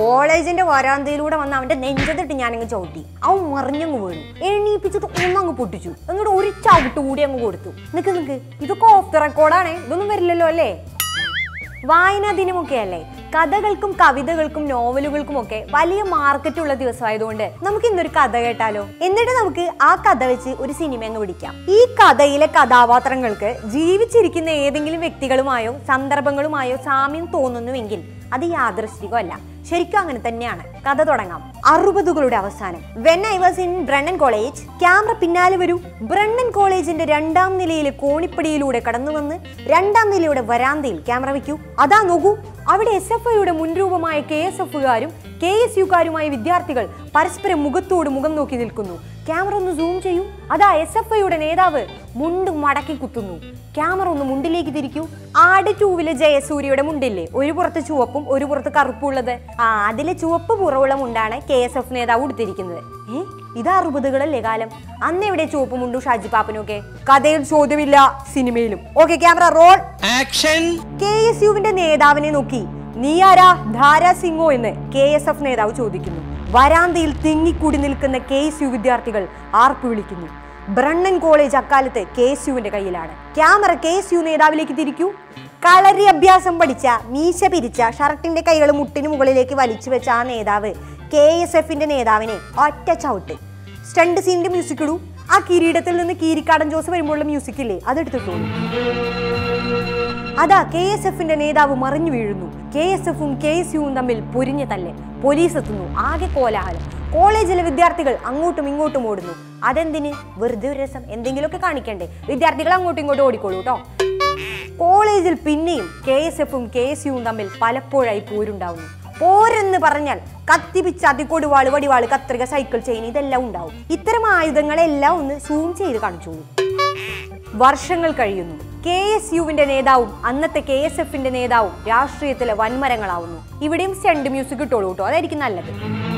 കോളേജിന്റെ വരാന്തയിലൂടെ വന്ന് അവന്റെ നെഞ്ചത്തിട്ട് ഞാനങ്ങ് ചവിട്ടി അവൻ മറിഞ്ഞങ്ങ് വീണു എണീപ്പിച്ചിട്ട് ഒന്നങ്ങ് പൊട്ടിച്ചു എന്നിട്ട് ഒരു ചവിട്ട് കൂടി അങ്ങ് കൊടുത്തു നിക്ക് നിക്ക് ഇതൊക്കെ ഓഫ് ദ റെക്കോർഡാണ് ഇതൊന്നും വരില്ലല്ലോ അല്ലേ വായനാ ദിനമൊക്കെ അല്ലേ കഥകൾക്കും കവിതകൾക്കും നോവലുകൾക്കും ഒക്കെ വലിയ മാർക്കറ്റ് ഉള്ള ദിവസമായതുകൊണ്ട് നമുക്ക് ഇന്നൊരു കഥ കേട്ടാലോ എന്നിട്ട് നമുക്ക് ആ കഥ വെച്ച് ഒരു സിനിമ അങ്ങ് പിടിക്കാം ഈ കഥയിലെ കഥാപാത്രങ്ങൾക്ക് ജീവിച്ചിരിക്കുന്ന ഏതെങ്കിലും വ്യക്തികളുമായോ സന്ദർഭങ്ങളുമായോ സാമ്യം തോന്നുന്നുവെങ്കിൽ അത് യാദൃശ്ചികമല്ല ശരിക്കും അങ്ങനെ തന്നെയാണ് കഥ തുടങ്ങാം അറുപതുകളുടെ അവസാനം when I was in Brennen college camera പിന്നാലെ വരൂ ബ്രണ്ണൻ കോളേജിന്റെ രണ്ടാം നിലയിലെ കോണിപ്പടിയിലൂടെ കടന്നു വന്ന് രണ്ടാം നിലയുടെ വരാന്തയിൽ ക്യാമറ വെക്കൂ അതാ നോക്കൂ അവിടെ എസ് എഫ് ഐയുടെ മുൻരൂപമായ കെ എസ് എഫുകാരും കെ എസ് യുക്കാരുമായ വിദ്യാർത്ഥികൾ പരസ്പരം മുഖത്തോട് മുഖം നോക്കി നിൽക്കുന്നു ക്യാമറ ഒന്ന് സൂം ചെയ്യൂ അതാ എസ് എഫ് ഐയുടെ നേതാവ് മുണ്ട് മടക്കി കുത്തുന്നു ക്യാമറ ഒന്ന് മുണ്ടിലേക്ക് തിരിക്കൂ ആട് ടൂവിലെ ജയസൂര്യയുടെ മുണ്ടില്ലേ ഒരു പുറത്ത് ചുവപ്പും ഒരു പുറത്ത് കറുപ്പുള്ളത് ആ അതിലെ ചുവപ്പ് പുറമുള്ള മുണ്ടാണ് കെ എസ് എഫ് നേതാവ് ഉടുത്തിരിക്കുന്നത് ഏ ഇത് അറുപതുകളല്ലേ കാലം അന്ന് എവിടെ ചുവപ്പ് മുണ്ടു ഷാജി പാപ്പനും ഒക്കെ കഥയിൽ ചോദ്യമില്ല സിനിമയിലും okay camera roll action K S യുവിന്റെ നേതാവിനെ നോക്കി നീ ആരാ ധാരാ സിംഗോ എന്ന് കെ എസ് എഫ് നേതാവ് ചോദിക്കുന്നു വരാന്തയിൽ തിങ്ങിക്കൂടി നിൽക്കുന്ന കെ എസ് യു വിദ്യാർത്ഥികൾ ആർപ്പ് വിളിക്കുന്നു ബ്രണ്ണൻ കോളേജ് അക്കാലത്ത് കെ എസ് യുവിന്റെ കയ്യിലാണ് ക്യാമറ കെ എസ് യു നേതാവിലേക്ക് തിരിക്കൂ കളരി അഭ്യാസം പഠിച്ച മീശ പിരിച്ച ഷർട്ടിന്റെ കൈകൾ മുട്ടിന് മുകളിലേക്ക് വലിച്ചു വെച്ച ആ നേതാവ് കെ എസ് എഫിന്റെ നേതാവിനെ ഒറ്റ ചവിട്ട് സ്റ്റണ്ട് സീനിന്റെ മ്യൂസിക് ഇടൂ ആ കിരീടത്തിൽ നിന്ന് കീരിക്കാടൻ ജോസ് വരുമ്പോഴുള്ള മ്യൂസിക് ഇല്ലേ അതെടുത്തിട്ടോളൂ അതാ കെ എസ് എഫിന്റെ നേതാവ് മറിഞ്ഞു വീഴുന്നു കെ എസ് എഫും കെ എസ് യുവും തമ്മിൽ പൊരിഞ്ഞ തല്ല് പോലീസ് എത്തുന്നു ആകെ കോലാഹലം കോളേജിലെ വിദ്യാർത്ഥികൾ അങ്ങോട്ടും ഇങ്ങോട്ടും ഓടുന്നു അതെന്തിന് വെറുതെ ഒരു രസം എന്തെങ്കിലുമൊക്കെ കാണിക്കണ്ടേ വിദ്യാർത്ഥികൾ അങ്ങോട്ടും ഇങ്ങോട്ടും ഓടിക്കോളൂ കേട്ടോ കോളേജിൽ പിന്നെയും കെ എസ് എഫും കെ എസ് യുവും തമ്മിൽ പലപ്പോഴായി പോരുണ്ടാവുന്നു പോരെന്ന് പറഞ്ഞാൽ കത്തിപ്പിച്ച് അതിക്കോട് വാള് വടിവാള് കത്രിക സൈക്കിൾ ചെയിൻ ഇതെല്ലാം ഉണ്ടാവും ഇത്തരം ആയുധങ്ങളെല്ലാം ഒന്ന് സൂം ചെയ്ത് കാണിച്ചോളൂ വർഷങ്ങൾ കഴിയുന്നു കെ എസ് യുവിന്റെ നേതാവും അന്നത്തെ കെ എസ് എഫിന്റെ നേതാവും രാഷ്ട്രീയത്തിലെ വൻമരങ്ങളാവുന്നു ഇവിടെയും സ്റ്റണ്ട് മ്യൂസിക് ഇട്ടോളൂ കേട്ടോ അതായിരിക്കും നല്ലത്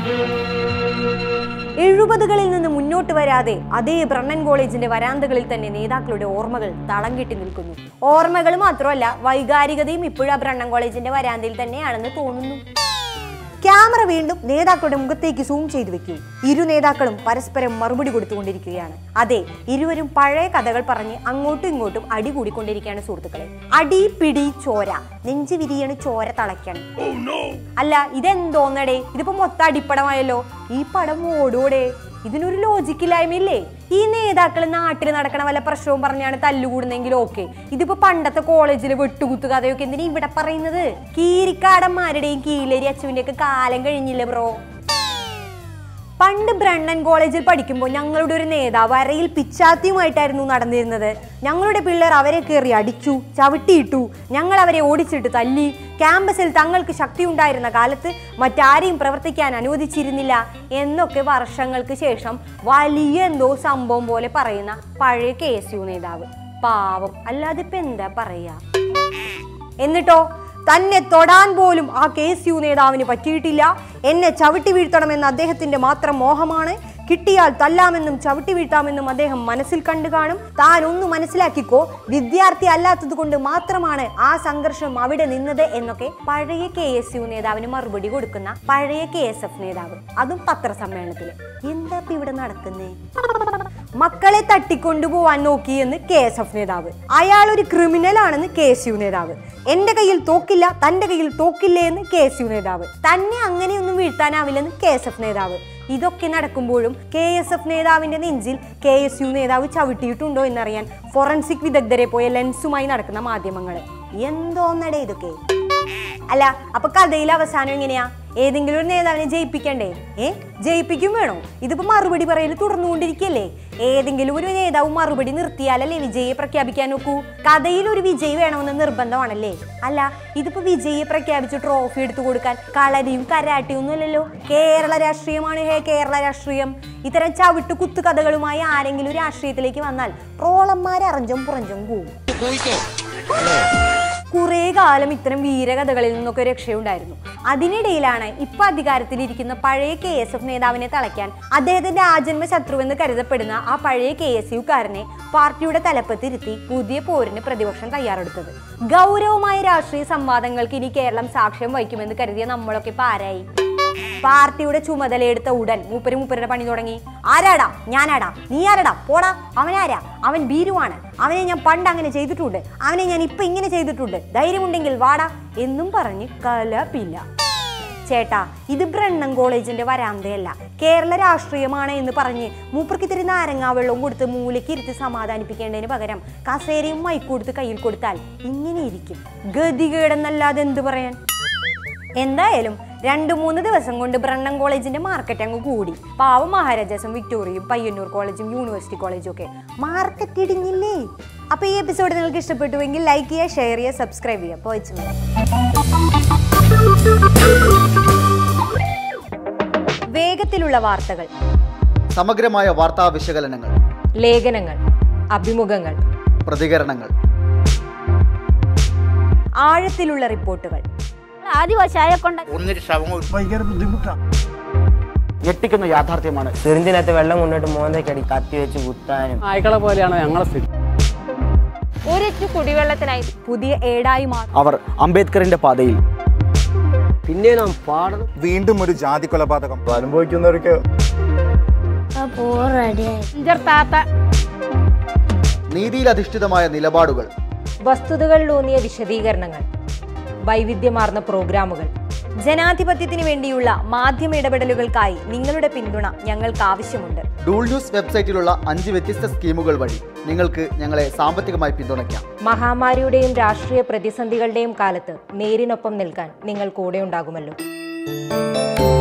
എഴുപതുകളിൽ നിന്ന് മുന്നോട്ട് വരാതെ അതേ ബ്രണ്ണൻ കോളേജിന്റെ വരാന്തകളിൽ തന്നെ നേതാക്കളുടെ ഓർമ്മകൾ തളം കെട്ടി നിൽക്കുന്നു ഓർമ്മകൾ മാത്രമല്ല വൈകാരികതയും ഇപ്പോഴും ആ ബ്രണ്ണൻ കോളേജിന്റെ വരാന്തയിൽ തന്നെയാണെന്ന് തോന്നുന്നു ക്യാമറ വീണ്ടും നേതാക്കളുടെ മുഖത്തേക്ക് സൂം ചെയ്തു വെക്കൂ ഇരു നേതാക്കളും പരസ്പരം മറുപടി കൊടുത്തുകൊണ്ടിരിക്കുകയാണ് അതെ ഇരുവരും പഴയ കഥകൾ പറഞ്ഞ് അങ്ങോട്ടും ഇങ്ങോട്ടും അടി കൂടിക്കൊണ്ടിരിക്കുകയാണ് സുഹൃത്തുക്കളെ അടി പിടി ചോര നെഞ്ചു വിരിയണ് ചോര തളയ്ക്കണം അല്ല ഇതെന്തോന്നടേ ഇതിപ്പോ മൊത്തം അടിപ്പടമായല്ലോ ഈ പടം ഓടോടെ ഇതിനൊരു ലോജിക്കില്ലായ്മയില്ലേ ഈ നേതാക്കൾ നാട്ടിൽ നടക്കണ വല്ല പ്രശ്നവും പറഞ്ഞാണ് തല്ലുകൂടുന്നെങ്കിൽ ഓക്കെ ഇതിപ്പോ പണ്ടത്തെ കോളേജിൽ വെട്ടുകുത്തു കഥയൊക്കെ എന്തിനാ ഇവിടെ പറയുന്നത് കീരിക്കാടന്മാരുടെയും കീലേരി അച്ചുവിന്റെ ഒക്കെ കാലം കഴിഞ്ഞില്ലേ ബ്രോ പണ്ട് ബ്രണ്ണൻ കോളേജിൽ പഠിക്കുമ്പോൾ ഞങ്ങളുടെ ഒരു നേതാവ് അരയിൽ പിച്ചാത്തിയുമായിട്ടായിരുന്നു നടന്നിരുന്നത് ഞങ്ങളുടെ പിള്ളേർ അവരെ കയറി അടിച്ചു ചവിട്ടിയിട്ടു ഞങ്ങൾ അവരെ ഓടിച്ചിട്ട് തല്ലി ക്യാമ്പസിൽ തങ്ങൾക്ക് ശക്തി ഉണ്ടായിരുന്ന കാലത്ത് മറ്റാരെയും പ്രവർത്തിക്കാൻ അനുവദിച്ചിരുന്നില്ല എന്നൊക്കെ വർഷങ്ങൾക്ക് ശേഷം വലിയ എന്തോ സംഭവം പോലെ പറയുന്ന പഴയ കെ എസ് യു നേതാവ് പാവം അല്ലാതെ ഇപ്പൊ എന്താ പറയാ എന്നിട്ടോ തന്നെ തൊടാൻ പോലും ആ കെ എസ് യു നേതാവിന് പറ്റിയിട്ടില്ല എന്നെ ചവിട്ടി വീഴ്ത്തണമെന്ന് അദ്ദേഹത്തിന്റെ മാത്രം മോഹമാണ് കിട്ടിയാൽ തല്ലാമെന്നും ചവിട്ടി വീഴ്ത്താമെന്നും അദ്ദേഹം മനസ്സിൽ കണ്ടു കാണും താൻ ഒന്ന് മനസ്സിലാക്കിക്കോ വിദ്യാർത്ഥി അല്ലാത്തത് കൊണ്ട് മാത്രമാണ് ആ സംഘർഷം അവിടെ നിന്നത് എന്നൊക്കെ പഴയ കെ എസ് യു നേതാവിന് മറുപടി കൊടുക്കുന്ന പഴയ കെ എസ് എഫ് നേതാവ് അതും പത്രസമ്മേളനത്തിൽ എന്താ ഇപ്പൊ ഇവിടെ നടക്കുന്നേ മക്കളെ തട്ടിക്കൊണ്ടുപോവാൻ നോക്കിയെന്ന് കെ എസ് എഫ് നേതാവ് അയാൾ ഒരു ക്രിമിനൽ ആണെന്ന് കെ എസ് യു നേതാവ് എന്റെ കയ്യിൽ തോക്കില്ല തന്റെ കയ്യിൽ തോക്കില്ലേ എന്ന് കെ എസ് യു നേതാവ് തന്നെ അങ്ങനെയൊന്നും വീഴ്ത്താനാവില്ലെന്ന് കെ എസ് എഫ് നേതാവ് ഇതൊക്കെ നടക്കുമ്പോഴും കെ എസ് എഫ് നേതാവിന്റെ നെഞ്ചിൽ കെ എസ് യു നേതാവ് ചവിട്ടിയിട്ടുണ്ടോ എന്നറിയാൻ ഫോറൻസിക് വിദഗ്ധരെ പോയ ലെൻസുമായി നടക്കുന്ന മാധ്യമങ്ങൾ എന്തോന്നടേ ഇതൊക്കെ അല്ല അപ്പൊ കഥയിലെ അവസാനം എങ്ങനെയാ ഏതെങ്കിലും ഒരു നേതാവിനെ ജയിപ്പിക്കണ്ടേ ഏ ജയിപ്പിക്കും വേണോ ഇതിപ്പോ മറുപടി പറയൽ തുടർന്നുകൊണ്ടിരിക്കല്ലേ ഏതെങ്കിലും ഒരു നേതാവ് മറുപടി നിർത്തിയാലല്ലേ വിജയെ പ്രഖ്യാപിക്കാൻ നോക്കൂ കഥയിൽ ഒരു വിജയ് വേണമെന്ന് നിർബന്ധമാണല്ലേ അല്ല ഇതിപ്പോ വിജയെ പ്രഖ്യാപിച്ച് ട്രോഫി എടുത്തു കൊടുക്കാൻ കളരിയും കരാട്ടിയും ഒന്നും അല്ലല്ലോ കേരള രാഷ്ട്രീയമാണ് ഹേ കേരള രാഷ്ട്രീയം ഇത്തരം ചവിട്ട് കുത്തു കഥകളുമായി ആരെങ്കിലും രാഷ്ട്രീയത്തിലേക്ക് വന്നാൽ ട്രോളന്മാർ അറിഞ്ചും പുറഞ്ചും പോവും കുറേ കാലം ഇത്തരം വീരകഥകളിൽ നിന്നൊക്കെ രക്ഷയുണ്ടായിരുന്നു അതിനിടയിലാണ് ഇപ്പൊ അധികാരത്തിലിരിക്കുന്ന പഴയ കെ എസ് എഫ് നേതാവിനെ തളയ്ക്കാൻ അദ്ദേഹത്തിന്റെ ആജന്മ ശത്രുവെന്ന് കരുതപ്പെടുന്ന ആ പഴയ കെ എസ് യുക്കാരനെ പാർട്ടിയുടെ തലപ്പത്തിരുത്തി പുതിയ പോരിന് പ്രതിപക്ഷം തയ്യാറെടുത്തത് ഗൗരവമായ രാഷ്ട്രീയ സംവാദങ്ങൾക്ക് ഇനി കേരളം സാക്ഷ്യം വഹിക്കുമെന്ന് കരുതിയ നമ്മളൊക്കെ പാരായി പാർട്ടിയുടെ ചുമതലയെടുത്ത ഉടൻ മൂപ്പര് മൂപ്പരുടെ പണി തുടങ്ങി ആരാടാ ഞാനാടാ നീ ആരാടാ പോടാ അവനാരാ അവൻ ഭീരുവാണ് അവനെ ഞാൻ പണ്ട് അങ്ങനെ ചെയ്തിട്ടുണ്ട് അവനെ ഞാൻ ഇപ്പൊ ഇങ്ങനെ ചെയ്തിട്ടുണ്ട് ധൈര്യമുണ്ടെങ്കിൽ വാടാ എന്നും പറഞ്ഞ് കലപില്ല ചേട്ടാ ഇത് ബ്രണ്ണൻ കോളേജിന്റെ വരാന്തയല്ല കേരള രാഷ്ട്രീയമാണ് എന്ന് പറഞ്ഞ് മൂപ്പർക്ക് ഇത്തിരി നാരങ്ങാ വെള്ളവും കൊടുത്ത് മൂലയ്ക്ക് ഇരുത്തി സമാധാനിപ്പിക്കേണ്ടതിന് പകരം കസേരയും മൈക്ക് കൊടുത്ത് കയ്യിൽ കൊടുത്താൽ ഇങ്ങനെ ഇരിക്കും ഗതികേടെന്നല്ലാതെ എന്ത് പറയാൻ എന്തായാലും രണ്ടു മൂന്ന് ദിവസം കൊണ്ട് ബ്രണ്ണൻ കോളേജിന്റെ മാർക്കറ്റ് അങ്ങ് കൂടി പാവ മഹാരാജാസും വിക്ടോറിയയും പയ്യന്നൂർ കോളേജും യൂണിവേഴ്സിറ്റി കോളേജും ഒക്കെ മാർക്കറ്റ് ഇടിഞ്ഞില്ലേ അപ്പൊ ഈ എപ്പിസോഡ് നിങ്ങൾക്ക് ഇഷ്ടപ്പെട്ടുവെങ്കിൽ ലൈക്ക് ചെയ്യുക ഷെയർ ചെയ്യുക സബ്സ്ക്രൈബ് ചെയ്യുക പോയിച്ചു വേഗത്തിലുള്ള വാർത്തകൾ സമഗ്രമായ വാർത്താ വിശകലനങ്ങൾ ലേഖനങ്ങൾ അഭിമുഖങ്ങൾ പ്രതികരണങ്ങൾ ആഴത്തിലുള്ള റിപ്പോർട്ടുകൾ ആദിവാസിയായ കൊണ്ട് ഞെട്ടിക്കുന്ന യാഥാർത്ഥ്യമാണ് സിറിഞ്ചിനകത്ത് വെള്ളം കൊണ്ടിട്ട് മോന്തയ്ക്ക് അടി കത്തി വെച്ച് കുത്താനും നായ്ക്കളെ പോലെയാണ് ഞങ്ങളെ സ്ഥിതി ഒരൊറ്റ കുടിവെള്ളത്തിനായി പുതിയ ഏടായി മാറും അവർ അംബേദ്കറിന്റെ പാതയിൽ പിന്നെ നാം പാടണം വീണ്ടും ഒരു ജാതി കൊലപാതകം അനുഭവിക്കുന്നവർക്ക് താത്ത നീതിയിലധിഷ്ഠിതമായ നിലപാടുകൾ വസ്തുതകളിലൂന്നിയ വിശദീകരണങ്ങൾ വൈവിധ്യമാർന്ന പ്രോഗ്രാമുകൾ ജനാധിപത്യത്തിന് വേണ്ടിയുള്ള മാധ്യമ ഇടപെടലുകൾക്കായി നിങ്ങളുടെ പിന്തുണ ഞങ്ങൾക്ക് ആവശ്യമുണ്ട് ഡൂൾ ന്യൂസ് വെബ്സൈറ്റിലുള്ള അഞ്ച് വ്യത്യസ്ത സ്കീമുകൾ വഴി നിങ്ങൾക്ക് ഞങ്ങളെ സാമ്പത്തികമായി പിന്തുണയ്ക്കാം മഹാമാരിയുടെയും രാഷ്ട്രീയ പ്രതിസന്ധികളുടെയും കാലത്ത് നേരിനൊപ്പം നിൽക്കാൻ നിങ്ങൾ കൂടെ ഉണ്ടാകുമല്ലോ